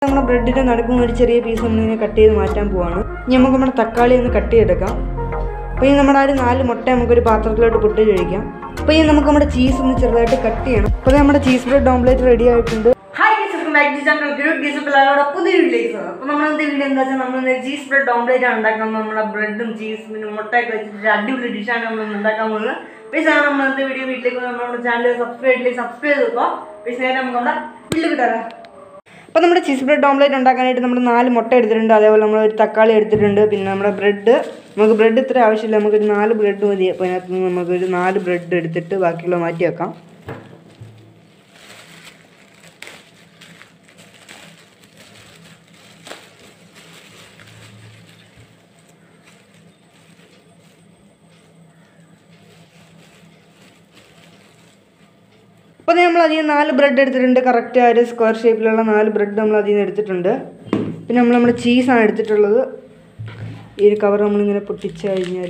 നമ്മുടെ ബ്രെഡിൻ്റെ നടുക്കുന്ന ഒരു ചെറിയ പീസ് നമ്മളിങ്ങനെ കട്ട് ചെയ്ത് മാറ്റാൻ പോവാണ് ഇനി നമുക്ക് നമ്മുടെ തക്കാളി ഒന്ന് കട്ട് ചെയ്തെടുക്കാം അപ്പോൾ ഇനി നമ്മുടെ ആ ഒരു നാല് മുട്ട നമുക്കൊരു പാത്രത്തിലോട്ട് പൊട്ടിച്ച് കഴിക്കാം അപ്പോൾ ഇനി നമുക്ക് നമ്മുടെ ചീസ് ഒന്ന് ചെറുതായിട്ട് കട്ട് ചെയ്യണം അപ്പോൾ നമ്മുടെ ചീസ് ബ്രെഡ് ഓംലേറ്റ് റെഡി ആയിട്ടുണ്ട് hi guys welcome back to channel group guys പിള്ളേരുടെ പുതിയ വീഡിയോസ് അപ്പോൾ നമ്മൾ ഇന്നത്തെ വീഡിയോ എന്താ വെച്ചാൽ നമ്മൾ ചീസ് ബ്രെഡ് ഓംലേറ്റ് ആണ് ഉണ്ടാക്കാൻ പോകുന്നത് നമ്മുടെ ബ്രെഡും ചീസും പിന്നെ മുട്ടയൊക്കെ വെച്ചിട്ട് ഒരു അടിപൊളി ഡിഷാണ് നമ്മൾ ഇന്ന് ഉണ്ടാക്കാൻ പോകുന്നത് പ്ലീസ് ആണ് നമ്മൾ ഇന്നത്തെ വീഡിയോ വീട്ടിലേക്ക് വന്ന് നമ്മുടെ ചാനൽ സബ്സ്ക്രൈബ് ചെയ്തില്ലെങ്കിൽ സബ്സ്ക്രൈബ് ചെയ്തോ പ്ലീസ് നേരെ നമുക്ക് നമ്മുടെ വീട്ടിൽ കിട്ടാറാ അപ്പോൾ നമ്മുടെ ചീസ് ബ്രെഡ് ഓംലേറ്റ് ഉണ്ടാക്കാനായിട്ട് നമ്മൾ നാല് മുട്ട എടുത്തിട്ടുണ്ട് അതേപോലെ നമ്മൾ ഒരു തക്കാളി എടുത്തിട്ടുണ്ട് പിന്നെ നമ്മുടെ ബ്രെഡ് നമുക്ക് ബ്രെഡ് ഇത്ര ആവശ്യമില്ല നമുക്കൊരു നാല് ബ്രെഡ് മതി അപ്പോൾ അതിനകത്ത് നിന്ന് നമുക്കൊരു നാല് ബ്രെഡ് എടുത്തിട്ട് ബാക്കിയുള്ള മാറ്റി വെക്കാം അപ്പോൾ നമ്മൾ അതിൽ നാല് ബ്രെഡ് എടുത്തിട്ടുണ്ട് കറക്റ്റ് ആ ഒരു സ്ക്വയർ ഷേപ്പിലുള്ള നാല് ബ്രെഡ് നമ്മൾ അതിൽ നിന്ന് എടുത്തിട്ടുണ്ട് പിന്നെ നമ്മൾ നമ്മുടെ ചീസാണ് എടുത്തിട്ടുള്ളത് ഈ ഒരു കവർ നമ്മളിങ്ങനെ പൊട്ടിച്ച് കഴിഞ്ഞാൽ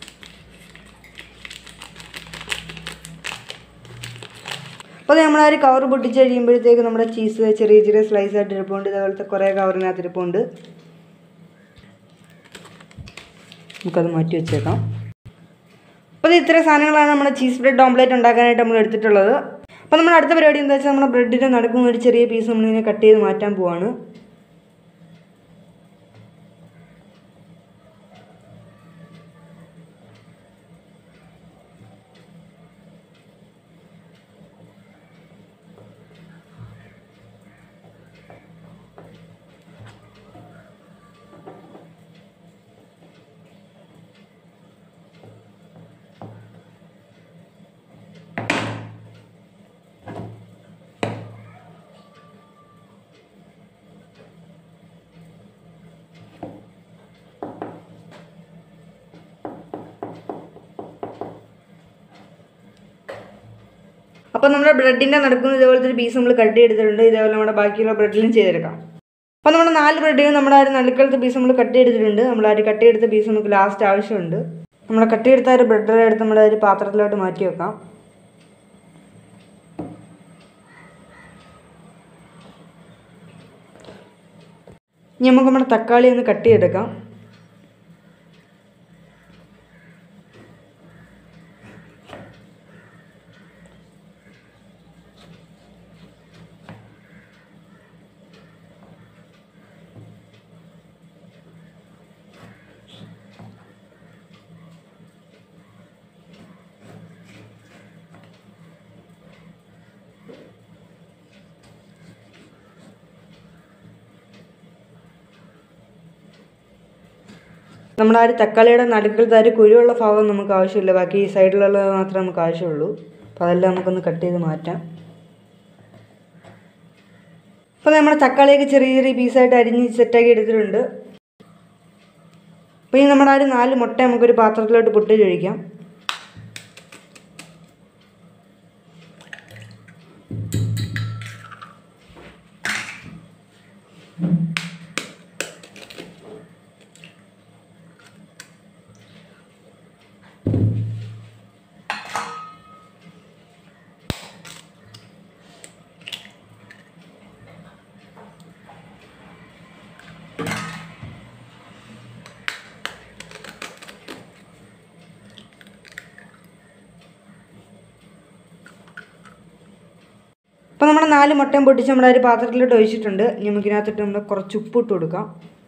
അപ്പോൾ നമ്മൾ ആ ഒരു കവർ പൊട്ടിച്ച് കഴിയുമ്പോഴത്തേക്ക് നമ്മുടെ ചീസ് ചെറിയ ചെറിയ സ്ലൈസ് ആയിട്ട് ഇരിപ്പുണ്ട് ഇതേപോലത്തെ കുറേ കവറിനകത്ത് ഇരിപ്പുണ്ട് നമുക്കത് മാറ്റി വെച്ചേക്കാം അപ്പോൾ ഇത് ഇത്രയും സാധനങ്ങളാണ് നമ്മുടെ ചീസ് ബ്രെഡ് ഓംലേറ്റ് ഉണ്ടാക്കാനായിട്ട് നമ്മൾ എടുത്തിട്ടുള്ളത് അപ്പോൾ നമ്മുടെ അടുത്ത പരിപാടി എന്താ വെച്ചാൽ നമ്മുടെ ബ്രെഡിൻ്റെ നടക്കുന്ന ഒരു ചെറിയ പീസ് നമ്മളിങ്ങനെ കട്ട് ചെയ്ത് മാറ്റാൻ പോവാണ് അപ്പോൾ നമ്മുടെ ബ്രെഡിൻ്റെ നടക്കുന്ന ഇതേപോലത്തെ ഒരു പീസ് നമ്മൾ കട്ട് ചെയ്തെടുത്തിട്ടുണ്ട് ഇതേപോലെ നമ്മുടെ ബാക്കിയുള്ള ബ്രെഡിലും ചെയ്തെടുക്കാം അപ്പോൾ നമ്മുടെ നാല് ബ്രെഡിലും നമ്മുടെ ആ ഒരു നടുക്കളത്തെ പീസ് നമ്മൾ കട്ട് ചെയ്തിട്ടുണ്ട് നമ്മൾ ആ ഒരു കട്ട് ചെയ്തെടുത്ത പീസ് നമുക്ക് ലാസ്റ്റ് ആവശ്യമുണ്ട് നമ്മൾ കട്ട് ചെയ്തെടുത്ത ആ ഒരു ബ്രെഡ് എടുത്ത് നമ്മുടെ ഒരു പാത്രത്തിലോട്ട് മാറ്റി വെക്കാം ഇനി നമുക്ക് നമ്മുടെ തക്കാളി ഒന്ന് കട്ട് ചെയ്തെടുക്കാം നമ്മുടെ ആ ഒരു തക്കാളിയുടെ നടുക്കിലത്തെ ആ ഒരു കുരുവുള്ള ഭാഗം നമുക്ക് ആവശ്യമില്ല ബാക്കി ഈ സൈഡിലുള്ളത് മാത്രമേ നമുക്ക് ആവശ്യമുള്ളൂ അപ്പോൾ അതെല്ലാം നമുക്കൊന്ന് കട്ട് ചെയ്ത് മാറ്റാം അപ്പോൾ നമ്മുടെ തക്കാളിയൊക്കെ ചെറിയ ചെറിയ പീസായിട്ട് അരിഞ്ഞ് സെറ്റാക്കി എടുത്തിട്ടുണ്ട് അപ്പോൾ ഇനി നമ്മുടെ ആ ഒരു നാല് മുട്ട നമുക്കൊരു പാത്രത്തിലോട്ട് പൊട്ടിച്ച് കഴിക്കാം അപ്പോൾ നമ്മുടെ നാല് മുട്ടയും പൊട്ടിച്ച് നമ്മുടെ ഒരു പാത്രത്തിലോട്ട് ഒഴിച്ചിട്ടുണ്ട് ഇനി നമുക്കിനകത്തിട്ട് നമ്മൾ കുറച്ച് ഉപ്പ് ഇട്ട് കൊടുക്കാം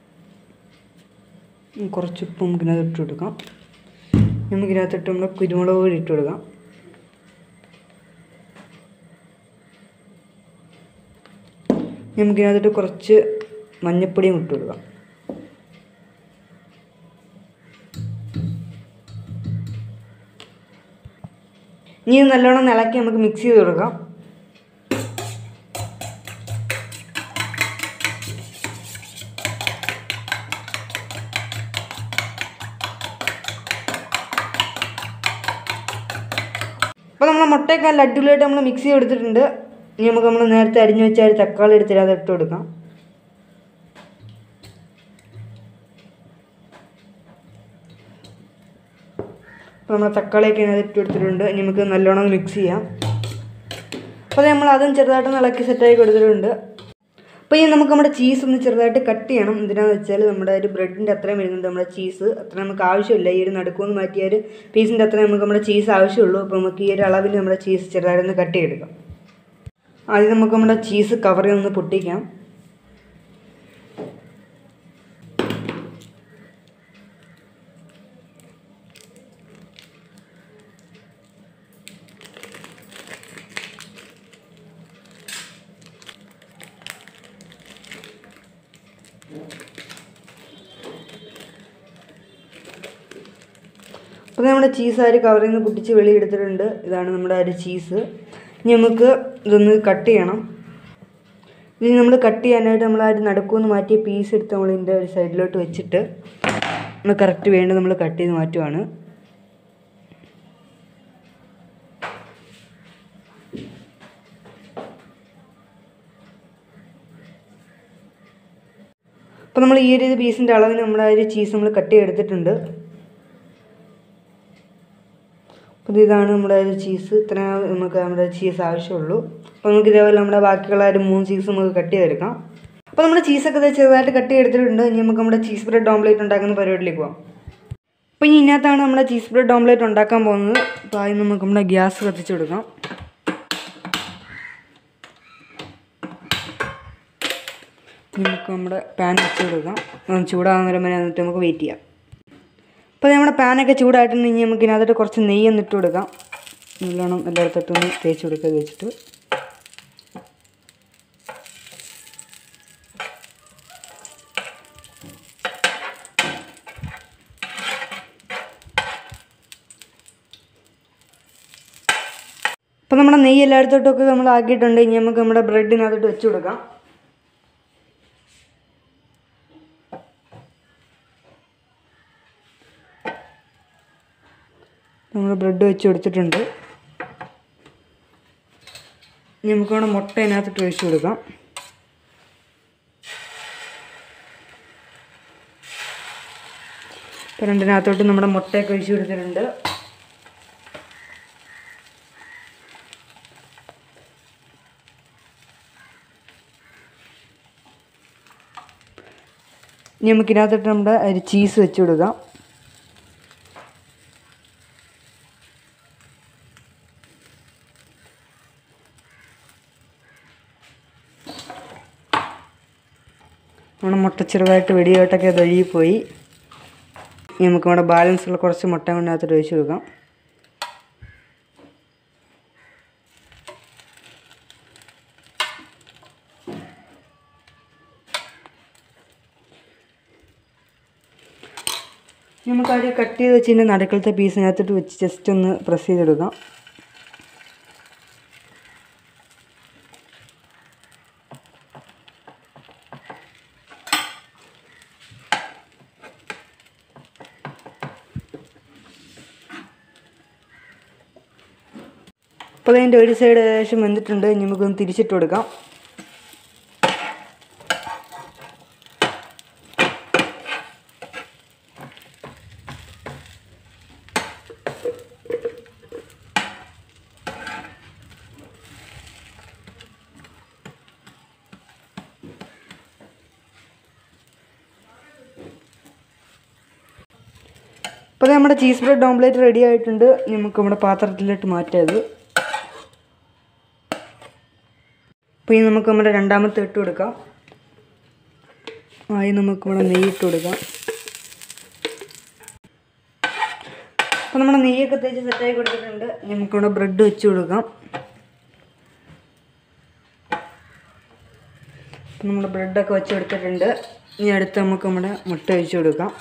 ഉം, കുറച്ച് ഉപ്പ് നമുക്കിനകത്ത് ഇട്ട് കൊടുക്കാം നമുക്കിനകത്തിട്ട് നമ്മൾ കുരുമുളക് പൊടി ഇട്ട് കൊടുക്കാം നമുക്കിനകത്തിട്ട് കുറച്ച് മഞ്ഞപ്പൊടിയും ഇട്ട് കൊടുക്കാം ഇനി ഇത് നല്ലോണം ഇളക്കി നമുക്ക് മിക്സ് ചെയ്ത് കൊടുക്കാം അപ്പോൾ നമ്മൾ മുട്ടയൊക്കെ നല്ല അടിപൊളിയായിട്ട് നമ്മൾ മിക്സ് ചെയ്ത് എടുത്തിട്ടുണ്ട് ഇനി നമുക്ക് നമ്മൾ നേരത്തെ അരിഞ്ഞു വെച്ച ഒരു തക്കാളി എടുത്തിട്ട് അത് ഇട്ട് കൊടുക്കാം അപ്പോൾ നമ്മൾ തക്കാളിയൊക്കെ അതിനകത്ത് ഇട്ട് കൊടുത്തിട്ടുണ്ട് ഇനി നമുക്ക് നല്ലോണം മിക്സ് ചെയ്യാം അപ്പോൾ നമ്മൾ അതും ചെറുതായിട്ടൊന്ന് ഇളക്കി സെറ്റാക്കി കൊടുത്തിട്ടുണ്ട് അപ്പോൾ ഇനി നമുക്ക് നമ്മുടെ ചീസ് ഒന്ന് ചെറുതായിട്ട് കട്ട് ചെയ്യണം എന്തിനാന്ന് വെച്ചാൽ നമ്മുടെ ഒരു ബ്രെഡിൻ്റെ അത്രയും വരുന്നുണ്ട് നമ്മുടെ ചീസ് അത്ര നമുക്ക് ആവശ്യമില്ല ഈ ഒരു നടുക്കുമെന്ന് മാറ്റിയ ഒരു പീസിൻ്റെ അത്രയും നമുക്ക് നമ്മുടെ ചീസ് ആവശ്യമുള്ളൂ അപ്പോൾ നമുക്ക് ഈ ഒരു അളവിൽ നമ്മുടെ ചീസ് ചെറുതായിട്ടൊന്ന് കട്ട് ചെയ്തെടുക്കാം ആദ്യം നമുക്ക് നമ്മുടെ ചീസ് കവറിൽ ഒന്ന് പൊട്ടിക്കാം അപ്പോൾ നമ്മുടെ ചീസ് ആ ഒരു കവറിൽ നിന്ന് പൊട്ടിച്ച് വെളിയെടുത്തിട്ടുണ്ട് ഇതാണ് നമ്മുടെ ആ ഒരു ചീസ് ഇനി നമുക്ക് ഇതൊന്ന് കട്ട് ചെയ്യണം ഇത് നമ്മൾ കട്ട് ചെയ്യാനായിട്ട് നമ്മൾ ആ ഒരു നടുക്കുന്ന് മാറ്റിയ പീസ് എടുത്ത് നമ്മൾ ഇതിൻ്റെ ഒരു സൈഡിലോട്ട് വെച്ചിട്ട് നമ്മൾ കറക്റ്റ് വേണ്ടി നമ്മൾ കട്ട് ചെയ്ത് മാറ്റുവാണ് അപ്പോൾ നമ്മൾ ഈ ഒരു പീസിൻ്റെ അളവിന് നമ്മൾ ആ ഒരു ചീസ് നമ്മൾ കട്ട് ചെയ്തെടുത്തിട്ടുണ്ട് അപ്പോൾ ഇതാണ് നമ്മുടെ ഒരു ചീസ് ഇത്ര നമുക്ക് നമ്മുടെ ചീസ് ആവശ്യമുള്ളൂ അപ്പോൾ നമുക്ക് ഇതേപോലെ നമ്മുടെ ബാക്കിയുള്ള ഒരു മൂന്ന് ചീസ് നമുക്ക് കട്ട് ചെയ്തെടുക്കാം അപ്പോൾ നമ്മുടെ ചീസൊക്കെ ഇത് ചെറുതായിട്ട് കട്ട് ചെയ്തെടുത്തിട്ടുണ്ട് ഇനി നമുക്ക് നമ്മുടെ ചീസ് ബ്രെഡ് ഓംലേറ്റ് ഉണ്ടാക്കുന്ന പരിപാടിയിലേക്ക് പോകാം അപ്പോൾ ഇനി ഇതിനകത്താണ് നമ്മുടെ ചീസ് ബ്രെഡ് ഓംലേറ്റ് ഉണ്ടാക്കാൻ പോകുന്നത് അപ്പോൾ ആദ്യം നമുക്ക് നമ്മുടെ ഗ്യാസ് കത്തിച്ച് കൊടുക്കാം ഇനി നമുക്ക് നമ്മുടെ പാൻ വെച്ച് കൊടുക്കാം ഒന്ന് ചൂടാകുന്ന വരെ എന്നിട്ട് നമുക്ക് വെയിറ്റ് ചെയ്യാം അപ്പോൾ നമ്മുടെ പാനൊക്കെ ചൂടായിട്ടുണ്ടെങ്കിൽ നമുക്ക് ഇതിനകത്തോട്ട് കുറച്ച് നെയ്യ് ഒന്ന് ഇട്ട് കൊടുക്കാം നല്ലോണം എല്ലായിടത്തോട്ടും ഒന്ന് തേച്ച് കൊടുക്കുക വെച്ചിട്ട് അപ്പോൾ നമ്മുടെ നെയ്യ് എല്ലായിടത്തോട്ടൊക്കെ നമ്മൾ ആക്കിയിട്ടുണ്ട് ഇനി നമുക്ക് നമ്മുടെ ബ്രെഡിനകത്തോട്ട് വെച്ച് കൊടുക്കാം നമ്മൾ ബ്രെഡ് വെച്ച് കൊടുത്തിട്ടുണ്ട് ഇനി നമുക്ക് വേണം മുട്ട അതിനകത്തിട്ട് ഒഴിച്ച് കൊടുക്കാം ഇപ്പം രണ്ടിനകത്തോട്ട് നമ്മുടെ മുട്ടയൊക്കെ ഒഴിച്ച് കൊടുത്തിട്ടുണ്ട് ഇനി നമുക്ക് ഇതിനകത്തോട്ട് നമ്മുടെ ഒരു ചീസ് വെച്ച് കൊടുക്കാം നമ്മുടെ മുട്ട ചെറുതായിട്ട് വെടിയോട്ടൊക്കെ അത് ഒഴുകി പോയി ഇനി നമുക്ക് നമ്മുടെ ബാലൻസുള്ള കുറച്ച് മുട്ട കൊണ്ടകത്തോട്ട് ഒഴിച്ച് കൊടുക്കാം ഇനി നമുക്ക് അത് കട്ട് ചെയ്ത് വെച്ചതിൻ്റെ നടുക്കളത്തെ പീസിനകത്തോട്ട് വെച്ച് ജസ്റ്റ് ഒന്ന് പ്രസ് ചെയ്തെടുക്കാം അപ്പോൾ അതിൻ്റെ ഒരു സൈഡ് ഏകദേശം വെന്തിട്ടുണ്ട് ഇനി നമുക്കൊന്ന് തിരിച്ചിട്ട് കൊടുക്കാം അപ്പോൾ നമ്മുടെ ചീസ് ബ്രെഡ് ഓംലേറ്റ് റെഡി ആയിട്ടുണ്ട് ഇനി നമുക്ക് നമ്മുടെ പാത്രത്തിലോട്ട് മാറ്റാം ഇത് അപ്പോൾ ഇനി നമുക്ക് നമ്മുടെ രണ്ടാമത്തെ ഇട്ട് കൊടുക്കാം ആയി നമുക്ക് ഇവിടെ നെയ്യ് ഇട്ട് കൊടുക്കാം അപ്പോൾ നമ്മുടെ നെയ്യൊക്കെ തേച്ച് സെറ്റായി കൊടുത്തിട്ടുണ്ട് ഇനി നമുക്കിവിടെ ബ്രെഡ് വെച്ച് കൊടുക്കാം അപ്പോൾ നമ്മുടെ ബ്രെഡൊക്കെ വെച്ച് കൊടുത്തിട്ടുണ്ട് ഇനി അടുത്ത് നമുക്ക് നമ്മുടെ മുട്ട ഒഴിച്ച് കൊടുക്കാം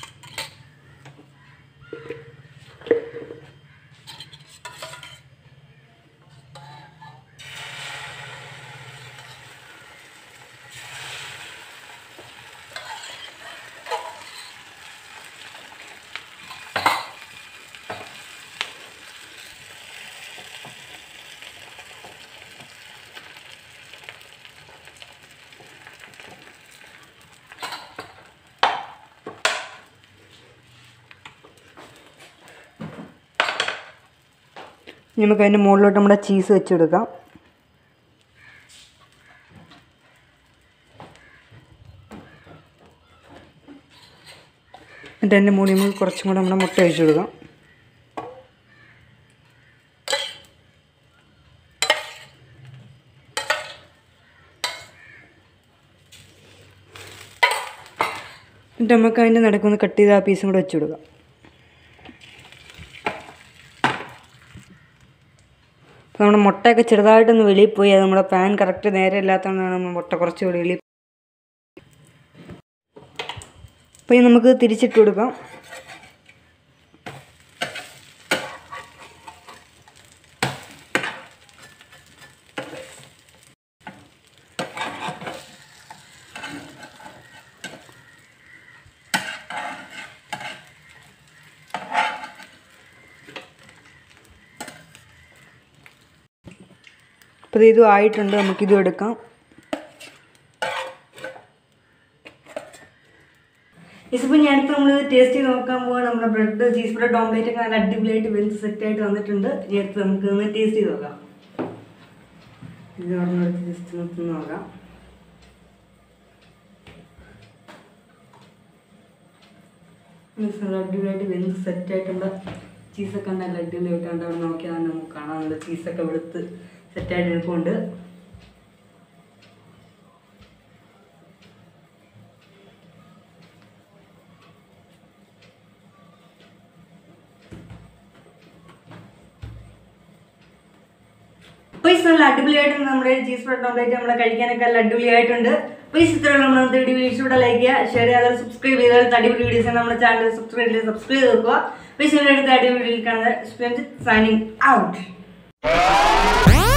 ഇനി നമുക്ക് അതിൻ്റെ മുകളിലോട്ട് നമ്മുടെ ചീസ് വെച്ച് കൊടുക്കാം എന്നിട്ട് അതിൻ്റെ മുകളിൽ നമുക്ക് കുറച്ചും കൂടെ നമ്മുടെ മുട്ട ഒഴിച്ചു കൊടുക്കാം എന്നിട്ട് നമുക്ക് അതിൻ്റെ നടുക്കൊന്ന് കട്ട് ചെയ്ത് ആ പീസും കൂടെ വെച്ച് കൊടുക്കാം അപ്പോൾ നമ്മുടെ മുട്ടയൊക്കെ ചെറുതായിട്ടൊന്ന് വെളിയിൽ പോയി അത് നമ്മുടെ പാൻ കറക്റ്റ് നേരെ ഇല്ലാത്തതുകൊണ്ടാണ് നമ്മൾ മുട്ട കുറച്ച് കൂടി വെളിയിൽ അപ്പോൾ ഇനി നമുക്ക് തിരിച്ചിട്ട് കൊടുക്കാം അപ്പോൾ ഇതും ആയിട്ടുണ്ട് നമുക്കിതും എടുക്കാം ഇതിപ്പോൾ ഞാൻ അടുത്ത് നമ്മൾ ടേസ്റ്റ് ചെയ്ത് നോക്കാൻ പോവാണ് നമ്മുടെ ബ്രെഡ് ചീസ് ബ്രെഡ് ഓംലേറ്റ് ഒക്കെ നല്ല അടിപൊളിയായിട്ട് വെന്ത് സെറ്റ് ആയിട്ട് വന്നിട്ടുണ്ട് ഇനി അടുത്ത് നമുക്ക് ഒന്ന് ടേസ്റ്റ് ചെയ്ത് നോക്കാം ഇത് അവിടെ ജസ്റ്റ് ഒന്ന് നോക്കാം നല്ല അടിപൊളിയായിട്ട് വെന്ത് സെറ്റ് ആയിട്ടുണ്ട് ചീസൊക്കെ നല്ല അടിപൊളിയായിട്ടുണ്ട് അവിടെ നോക്കിയാൽ തന്നെ നമുക്ക് കാണാം നമ്മുടെ ചീസൊക്കെ വെളുത്ത് സെറ്റായിട്ട് നിൽപ്പുണ്ട് പൈസ നല്ല അടിപൊളിയായിട്ടുണ്ട് നമ്മുടെ ചീസ് ബ്രെഡ് ഓംലേറ്റ് നമ്മളെ കഴിക്കാനൊക്കെ നല്ല അടിപൊളിയായിട്ടുണ്ട് പൈസ ഇത്രയുള്ള നമ്മൾ ഇന്നത്തെ വീഡിയോ വീഡിയോയുടെ ലൈക്ക് ചെയ്യുക ഷെയർ ചെയ്യാതെ സബ്സ്ക്രൈബ് ചെയ്താൽ അടിപൊളി വീഡിയോസ് നമ്മുടെ ചാനൽ സബ്സ്ക്രൈബ് ചെയ്ത് സബ്സ്ക്രൈബ് ചെയ്ത് വെക്കുക പൈസ അടുത്ത അടിപൊളി വീഡിയോയിൽ കാണുന്നത് സൈനിങ് ഔട്ട്